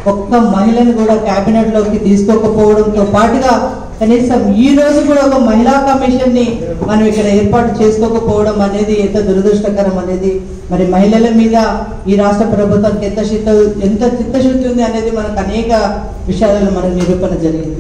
ఒక్క మహిళను కూడా కేబినెట్ లోకి తీసుకోకపోవడంతో పాటుగా కనీసం ఈ రోజు కూడా ఒక మహిళా కమిషన్ ని మనం ఇక్కడ ఏర్పాటు చేసుకోకపోవడం అనేది ఎంత దురదృష్టకరం అనేది మరి మహిళల మీద ఈ రాష్ట్ర ప్రభుత్వానికి ఎంత చిత్త ఎంత చిత్తశుద్ధి ఉంది అనేది మనకు అనేక విషయాలలో మన నిరూపణ జరిగింది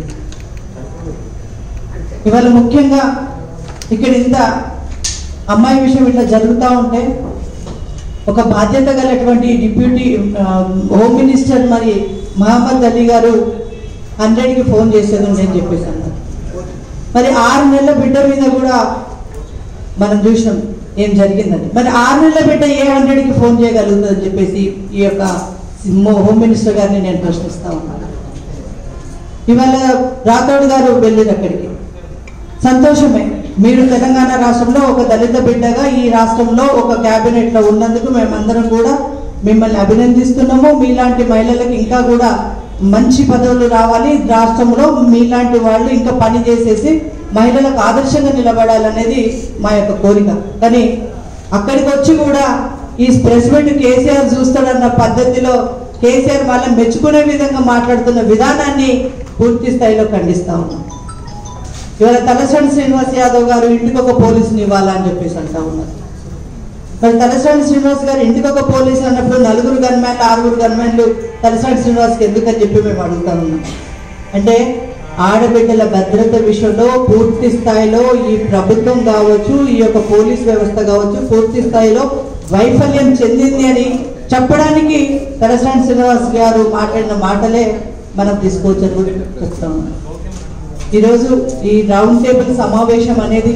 ఇవాళ ముఖ్యంగా ఇక్కడ ఇంత అమ్మాయి విషయం ఇట్లా జరుగుతూ ఉంటే ఒక బాధ్యత గలటువంటి డిప్యూటీ ఆ, హోమ్ మినిస్టర్ మరి మహమ్మద్ అలీ గారు హండ్రెడ్కి ఫోన్ చేసేది ఉంది అని చెప్పేసి అన్నారు మరి ఆరు నెలల బిడ్డ మీద కూడా మనం చూసినాం ఏం జరిగిందని మరి ఆరు నెలల బిడ్డ ఏ హండ్రెడ్కి ఫోన్ చేయగలుగుతుందని చెప్పేసి ఈ యొక్క మో- హోమ్ మినిస్టర్ గారిని నేను ప్రశ్నిస్తా ఉన్నాను ఇవాళ రాథోడ్ గారు వెళ్ళారు అక్కడికి సంతోషమే మీరు తెలంగాణ రాష్ట్రంలో ఒక దళిత బిడ్డగా ఈ రాష్ట్రంలో ఒక క్యాబినెట్ లో ఉన్నందుకు మేమందరం కూడా మిమ్మల్ని అభినందిస్తున్నాము మీలాంటి మహిళలకు ఇంకా కూడా మంచి పదవులు రావాలి రాష్ట్రంలో మీలాంటి వాళ్ళు ఇంకా పని చేసేసి మహిళలకు ఆదర్శంగా నిలబడాలనేది మా యొక్క కోరిక కానీ అక్కడికి వచ్చి కూడా ఈ ప్రెస్ మీట్ కేసీఆర్ చూస్తాడన్న పద్ధతిలో కేసీఆర్ వాళ్ళని మెచ్చుకునే విధంగా మాట్లాడుతున్న విధానాన్ని పూర్తి స్థాయిలో ఖండిస్తా ఉన్నాం ఇవాళ తలసాని శ్రీనివాస్ యాదవ్ గారు ఇంటికి ఒక పోలీసుని ఇవ్వాలని చెప్పేసి అంటా ఉన్నారు మరి తలసాని శ్రీనివాస్ గారు ఇంటికి ఒక పోలీసు అన్నప్పుడు నలుగురు గన్మ్యాన్లు ఆరుగురు గన్మ్యాన్లు తలసాని శ్రీనివాస్కి ఎందుకని చెప్పి మేము అడుగుతా ఉన్నాం అంటే ఆడబిడ్డల భద్రత విషయంలో పూర్తి స్థాయిలో ఈ ప్రభుత్వం కావచ్చు ఈ యొక్క పోలీస్ వ్యవస్థ కావచ్చు పూర్తి స్థాయిలో వైఫల్యం చెందింది అని చెప్పడానికి తలసాని శ్రీనివాస్ గారు మాట్లాడిన మాటలే మనం తీసుకోవచ్చని కూడా చెప్తా ఉన్నాం ఈరోజు ఈ రౌండ్ టేబుల్ సమావేశం అనేది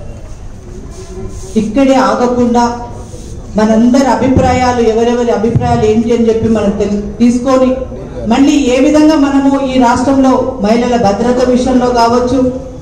ఇక్కడే ఆగకుండా మనందరి అభిప్రాయాలు ఎవరెవరి అభిప్రాయాలు ఏంటి అని చెప్పి మనం తెలు- తీసుకొని మళ్ళీ ఏ విధంగా మనము ఈ రాష్ట్రంలో మహిళల భద్రత విషయంలో కావచ్చు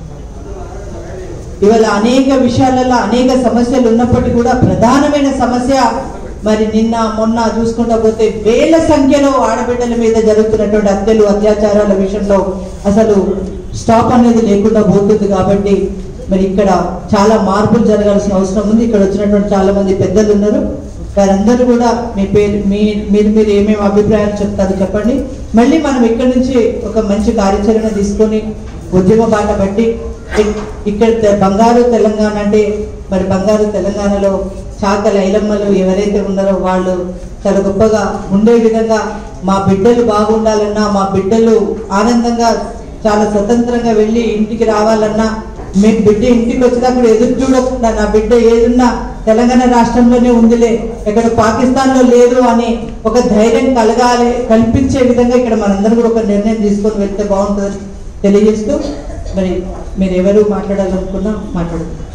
ఇవాళ అనేక విషయాలలో అనేక సమస్యలు ఉన్నప్పటికీ కూడా ప్రధానమైన సమస్య మరి నిన్న మొన్న చూసుకుంటా పోతే వేల సంఖ్యలో ఆడబిడ్డల మీద జరుగుతున్నటువంటి హత్యలు అత్యాచారాల విషయంలో అసలు స్టాప్ అనేది లేకుండా పోతుంది కాబట్టి మరి ఇక్కడ చాలా మార్పులు జరగాల్సిన అవసరం ఉంది ఇక్కడ వచ్చినటువంటి చాలా మంది పెద్దలు ఉన్నారు వారందరూ కూడా మీ పేరు మీ మీరు మీరు ఏమేమి అభిప్రాయాలు చెప్తారో చెప్పండి మళ్ళీ మనం ఇక్కడ నుంచి ఒక మంచి కార్యాచరణ తీసుకొని ఉద్యమ బాట బట్టి ఇక్- ఇక్కడ తె- బంగారు తెలంగాణ అంటే మరి బంగారు తెలంగాణలో చాకలి ఐలమ్మలు ఎవరైతే ఉన్నారో వాళ్ళు చాలా గొప్పగా ఉండే విధంగా మా బిడ్డలు బాగుండాలన్నా మా బిడ్డలు ఆనందంగా చాలా స్వతంత్రంగా వెళ్ళి ఇంటికి రావాలన్నా మీ బిడ్డ ఇంటికి వచ్చినప్పుడు ఎదురు చూడకుండా నా బిడ్డ ఏదున్నా తెలంగాణ రాష్ట్రంలోనే ఉందిలే ఇక్కడ పాకిస్తాన్లో లేదు అని ఒక ధైర్యం కలగాలి కల్పించే విధంగా ఇక్కడ మనందరం కూడా ఒక నిర్ణయం తీసుకొని వెళ్తే బాగుంటుందని తెలియజేస్తూ మరి మీరు ఎవరు మాట్లాడాలనుకున్నా మాట్లాడుతున్నారు